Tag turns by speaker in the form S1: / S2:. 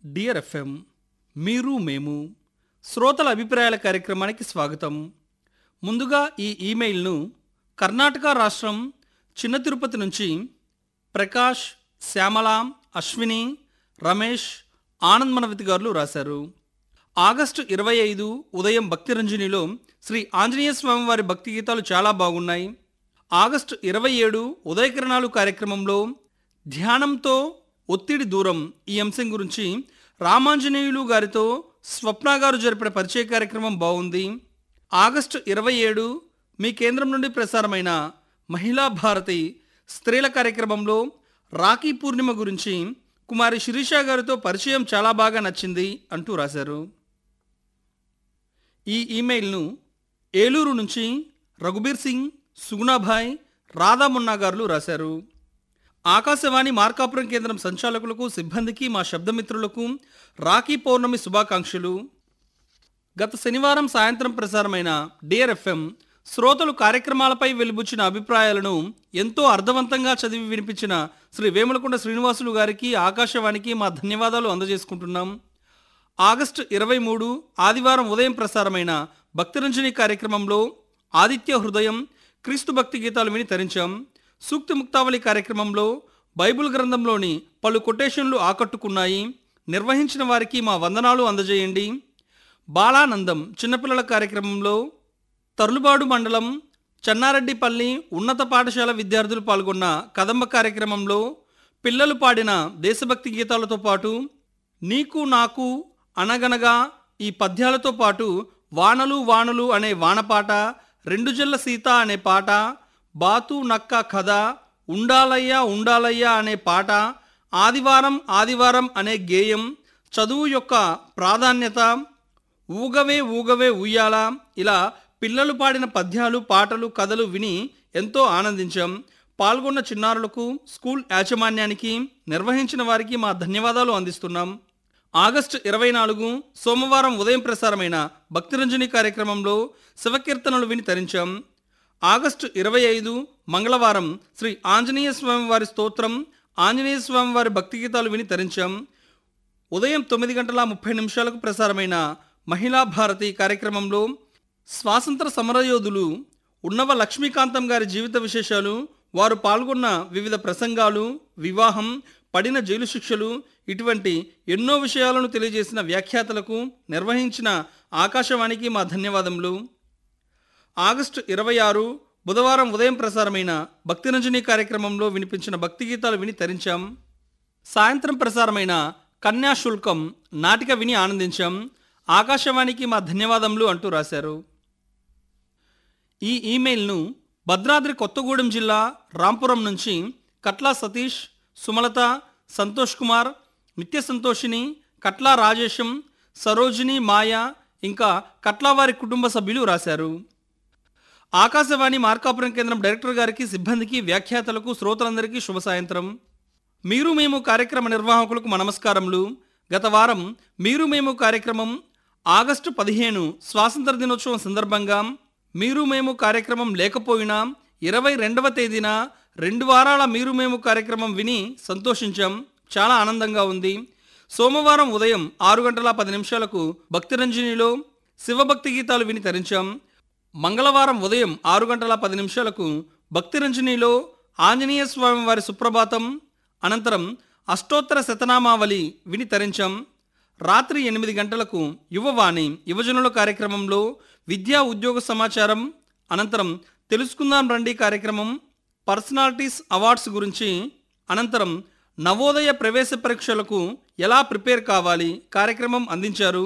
S1: dear FM మీరు మేము శ్రోతల అభిప్రాయాల కార్యక్రమానికి స్వాగతం ముందుగా ఈ ఈమెయిల్ను కర్ణాటక రాష్ట్రం చిన్న తిరుపతి నుంచి ప్రకాష్ శ్యామల అశ్విని రమేష్ ఆనంద్ మనవతి గారు రాశారు ఆగస్టు ఇరవై ఐదు ఉదయం భక్తి రంజనిలో శ్రీ ఆంజనేయ స్వామి వారి భక్తి గీతాలు చాలా బాగున్నాయి ఆగస్టు ఇరవై ఏడు ఉదయకిరణాలు కార్యక్రమంలో ధ్యానంతో ఒత్తిడి దూరం ఈ అంశం గురించి రామాంజనేయులు గారితో స్వప్న గారు జరిపిన పరిచయ కార్యక్రమం బాగుంది ఆగస్టు ఇరవై ఏడు మీ కేంద్రం నుండి ప్రసారమైన మహిళా భారతి స్త్రీల కార్యక్రమంలో రాఖీ పూర్ణిమ గురించి కుమారి శిరీష గారితో పరిచయం చాలా బాగా నచ్చింది అంటూ రాశారు ఈ ఈమెయిల్ను ఏలూరు నుంచి రఘుబీర్ సింగ్ సుగుణాభాయ్ రాధామున్నా గారు రాశారు ఆకాశవాణి మార్కాపురం కేంద్రం సంచాలకులకు సిబ్బందికి మా శబ్దమిత్రులకు రాఖీ పౌర్ణమి శుభాకాంక్షలు గత శనివారం సాయంత్రం ప్రసారమైన డియర్ ఎఫ్ఎం శ్రోతలు కార్యక్రమాలపై వెలుబుచ్చిన అభిప్రాయాలను ఎంతో అర్థవంతంగా చదివి వినిపించిన శ్రీ వేములకొండ శ్రీనివాసులు గారికి ఆకాశవాణికి మా ధన్యవాదాలు అందజేసుకుంటున్నాం ఆగస్టు ఇరవై మూడు ఆదివారం ఉదయం ప్రసారమైన భక్తిరంజని కార్యక్రమంలో ఆదిత్య హృదయం క్రీస్తు భక్తి గీతాలు విని తరించాం సూక్తి ముక్తావళి కార్యక్రమంలో బైబిల్ గ్రంథంలోని పలు కొటేషన్లు ఆకట్టుకున్నాయి నిర్వహించిన వారికి మా వందనాలు అందజేయండి బాలానందం చిన్నపిల్లల కార్యక్రమంలో తర్లుబాడు మండలం చెన్నారెడ్డిపల్లి ఉన్నత పాఠశాల విద్యార్థులు పాల్గొన్న కదంబ కార్యక్రమంలో పిల్లలు పాడిన దేశభక్తి గీతాలతో పాటు నీకు నాకు అనగనగా ఈ పద్యాలతో పాటు వానలు వానలు అనే వానపాట రెండు జల్ల సీత అనే పాట బాతు నక్క కథ ఉండాలయ్యా ఉండాలయ్యా అనే పాట ఆదివారం ఆదివారం అనే గేయం చదువు యొక్క ప్రాధాన్యత ఊగవే ఊగవే ఉయ్యాల ఇలా పిల్లలు పాడిన పద్యాలు పాటలు కథలు విని ఎంతో ఆనందించాం పాల్గొన్న చిన్నారులకు స్కూల్ యాజమాన్యానికి నిర్వహించిన వారికి మా ధన్యవాదాలు అందిస్తున్నాం ఆగస్టు ఇరవై నాలుగు సోమవారం ఉదయం ప్రసారమైన భక్తిరంజని కార్యక్రమంలో శివకీర్తనలు విని తరించాం ఆగస్టు ఇరవై ఐదు మంగళవారం శ్రీ ఆంజనేయ స్వామి వారి స్తోత్రం ఆంజనేయ స్వామి వారి భక్తి గీతాలు విని తరించాం ఉదయం తొమ్మిది గంటల ముప్పై నిమిషాలకు ప్రసారమైన మహిళా భారతి కార్యక్రమంలో స్వాతంత్ర సమరయోధులు ఉన్నవ లక్ష్మీకాంతం గారి జీవిత విశేషాలు వారు పాల్గొన్న వివిధ ప్రసంగాలు వివాహం పడిన జైలు శిక్షలు ఇటువంటి ఎన్నో విషయాలను తెలియజేసిన వ్యాఖ్యాతలకు నిర్వహించిన ఆకాశవాణికి మా ధన్యవాదములు ఆగస్టు ఇరవై ఆరు బుధవారం ఉదయం ప్రసారమైన భక్తిరంజని కార్యక్రమంలో వినిపించిన భక్తి గీతాలు విని తరించాం సాయంత్రం ప్రసారమైన కన్యాశుల్కం నాటిక విని ఆనందించాం ఆకాశవాణికి మా ధన్యవాదములు అంటూ రాశారు ఈ ఈమెయిల్ను భద్రాద్రి కొత్తగూడెం జిల్లా రాంపురం నుంచి కట్లా సతీష్ సుమలత సంతోష్ కుమార్ నిత్య సంతోషిని కట్లా రాజేశం సరోజిని మాయ ఇంకా కట్లా వారి కుటుంబ సభ్యులు రాశారు ఆకాశవాణి మార్కాపురం కేంద్రం డైరెక్టర్ గారికి సిబ్బందికి వ్యాఖ్యాతలకు శ్రోతలందరికీ శుభ సాయంత్రం మీరు మేము కార్యక్రమ నిర్వాహకులకు మా నమస్కారములు గత వారం మీరు మేము కార్యక్రమం ఆగస్టు పదిహేను స్వాతంత్ర దినోత్సవం సందర్భంగా మీరు మేము కార్యక్రమం లేకపోయినా ఇరవై రెండవ తేదీన రెండు వారాల మీరు మేము కార్యక్రమం విని సంతోషించాం చాలా ఆనందంగా ఉంది సోమవారం ఉదయం ఆరు గంటల పది నిమిషాలకు భక్తిరంజనిలో శివభక్తి గీతాలు విని తరించాం మంగళవారం ఉదయం ఆరు గంటల పది నిమిషాలకు భక్తిరంజనిలో ఆంజనేయ స్వామి వారి సుప్రభాతం అనంతరం అష్టోత్తర శతనామావళి విని తరించాం రాత్రి ఎనిమిది గంటలకు యువవాణి యువజనుల కార్యక్రమంలో విద్యా ఉద్యోగ సమాచారం అనంతరం తెలుసుకుందాం రండి కార్యక్రమం పర్సనాలిటీస్ అవార్డ్స్ గురించి అనంతరం నవోదయ ప్రవేశ పరీక్షలకు ఎలా ప్రిపేర్ కావాలి కార్యక్రమం అందించారు